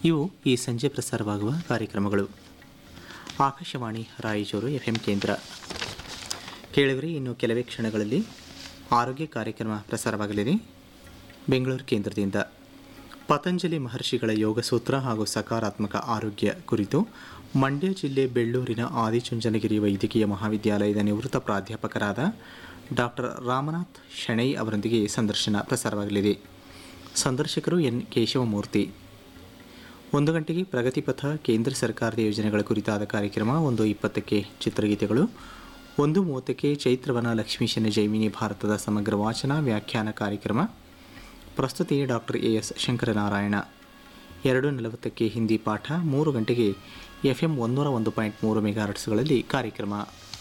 ಇವು ಈ ಸಂಜೆ ಪ್ರಸಾರವಾಗುವ ಕಾರ್ಯಕ್ರಮಗಳು ಆಕಾಶವಾಣಿ ರಾಯಚೂರು ಎಫ್ ಎಂ ಕೇಂದ್ರ ಕೇಳಿದರೆ ಇನ್ನು ಕೆಲವೇ ಕ್ಷಣಗಳಲ್ಲಿ ಆರೋಗ್ಯ ಕಾರ್ಯಕ್ರಮ ಪ್ರಸಾರವಾಗಲಿದೆ ಬೆಂಗಳೂರು ಕೇಂದ್ರದಿಂದ ಪತಂಜಲಿ ಮಹರ್ಷಿಗಳ ಯೋಗಸೂತ್ರ ಹಾಗೂ ಸಕಾರಾತ್ಮಕ ಆರೋಗ್ಯ ಕುರಿತು ಮಂಡ್ಯ ಜಿಲ್ಲೆ ಬೆಳ್ಳೂರಿನ ಆದಿಚುಂಚನಗಿರಿ ವೈದ್ಯಕೀಯ ಮಹಾವಿದ್ಯಾಲಯದ ನಿವೃತ್ತ ಪ್ರಾಧ್ಯಾಪಕರಾದ ಡಾಕ್ಟರ್ ರಾಮನಾಥ್ ಶೆಣೈ ಅವರೊಂದಿಗೆ ಸಂದರ್ಶನ ಪ್ರಸಾರವಾಗಲಿದೆ ಸಂದರ್ಶಕರು ಎನ್ ಕೇಶವಮೂರ್ತಿ ಒಂದು ಗಂಟೆಗೆ ಪ್ರಗತಿಪಥ ಕೇಂದ್ರ ಸರ್ಕಾರದ ಯೋಜನೆಗಳ ಕುರಿತಾದ ಕಾರ್ಯಕ್ರಮ ಒಂದು ಇಪ್ಪತ್ತಕ್ಕೆ ಚಿತ್ರಗೀತೆಗಳು ಒಂದು ಮೂವತ್ತಕ್ಕೆ ಚೈತ್ರವನ ಲಕ್ಷ್ಮೀಶನ ಜೈಮಿನಿ ಭಾರತದ ಸಮಗ್ರ ವಾಚನ ವ್ಯಾಖ್ಯಾನ ಕಾರ್ಯಕ್ರಮ ಪ್ರಸ್ತುತಿ ಡಾಕ್ಟರ್ ಎ ಎಸ್ ಶಂಕರನಾರಾಯಣ ಎರಡು ನಲವತ್ತಕ್ಕೆ ಹಿಂದಿ ಪಾಠ ಮೂರು ಗಂಟೆಗೆ ಎಫ್ ಎಂ ಒಂದೂರ ಒಂದು ಪಾಯಿಂಟ್ ಮೂರು ಮೆಗಾಹರ್ಟ್ಸ್ಗಳಲ್ಲಿ ಕಾರ್ಯಕ್ರಮ